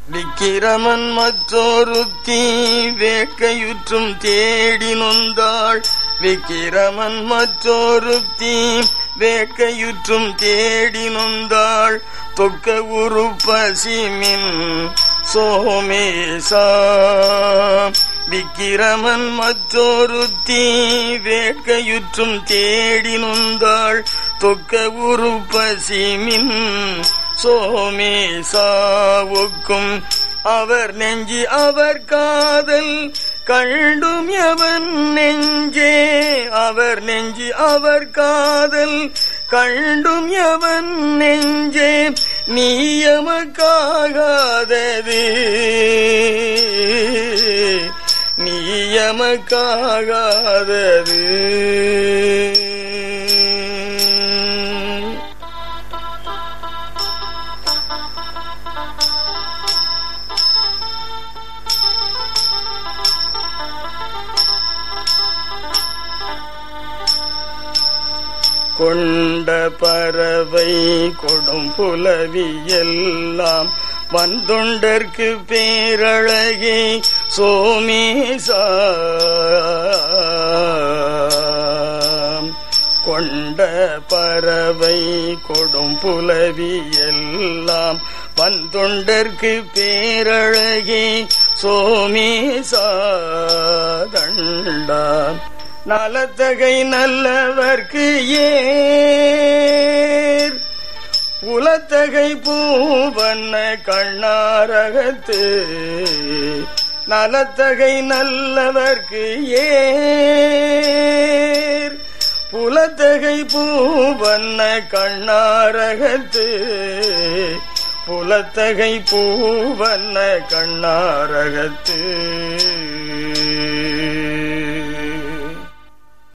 விக்கிரமன் மற்றொருத்தி வேட்கையுற்றும் தேடி நொந்தாள் விக்கிரமன் மற்றொருத்தி வேட்கையுற்றும் தேடி நொந்தாள் தொக்க உரு பசிமின் சோமேசா விக்கிரமன் மற்றொருத்தி வேட்கையுற்றும் தேடி நொந்தாள் தொக்க உரு பசிமின் சோமேசாவுக்கும் அவர் நெஞ்சி அவர் காதல் கண்டும் எவன் நெஞ்சே அவர் நெஞ்சி அவர் காதல் கண்டும் எவன் நெஞ்சே நீயமக்காகாதது நீயமக்காகாதது கொண்ட பறவை கொடும் புலவியெல்லாம் வந்துண்டற்கு பேரழகே சோமேசா கொண்ட பறவை கொடும் புலவியெல்லாம் வந்துண்டற்கு பேரழகே சோமேசா தண்டா நலத்தகை நல்லவர்க்கு ஏர் புலத்தகை பூவண்ண கண்ணாரகத்து நலத்தகை நல்லவர்க்கு ஏர் புலத்தகை பூவண்ண கண்ணாரகத்து புலத்தகை பூவண்ண கண்ணாரகத்து